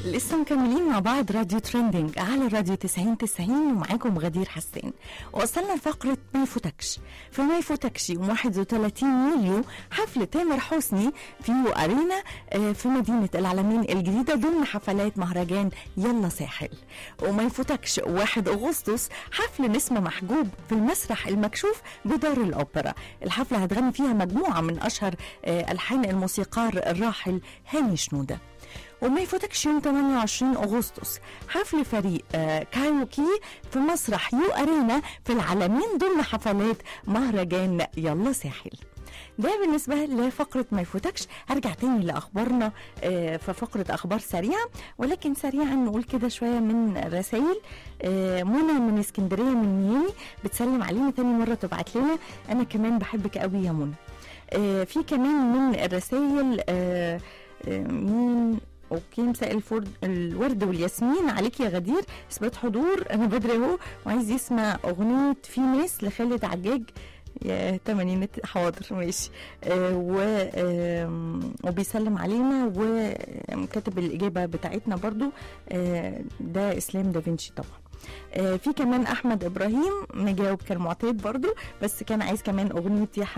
لسه مكملين مع بعض راديو ترندنج على راديو 90 90 ومعاكم غدير حسان وصلنا لفقرة ما يفوتكش فما يفوتكش يوم 31 يوليو حفل تامر حسني في أرينا آه، في مدينة العلمين الجديدة ضمن حفلات مهرجان يلا ساحل وما يفوتكش 1 أغسطس حفل نسمة محجوب في المسرح المكشوف بدار الأوبرا الحفلة هتغني فيها مجموعة من أشهر آه، ألحان الموسيقار الراحل هاني شنودة وما يفوتكش يوم 28 اغسطس حفل فريق آه، كايروكي في مسرح يو ارينا في العالمين ضمن حفلات مهرجان يلا ساحل ده بالنسبة لفقرة ما يفوتكش هرجع تاني لأخبارنا آه، في فقرة أخبار سريعة ولكن سريعا نقول كده شوية من رسائل آه، منى من اسكندرية من ميامي بتسلم علينا تاني مرة تبعت لنا أنا كمان بحبك قوي يا منى آه، في كمان من الرسائل آه، آه، مين اوكي مساء الفرد الورد والياسمين عليك يا غدير اثبات حضور انا بدري اهو وعايز يسمع اغنيه في ناس لخالد عجاج يا تمانينات حاضر ماشي آه و آم، وبيسلم علينا وكاتب الاجابه بتاعتنا برضو آه ده اسلام دافنشي طبعا آه في كمان احمد ابراهيم مجاوب كالمعتاد برضو بس كان عايز كمان اغنيه يا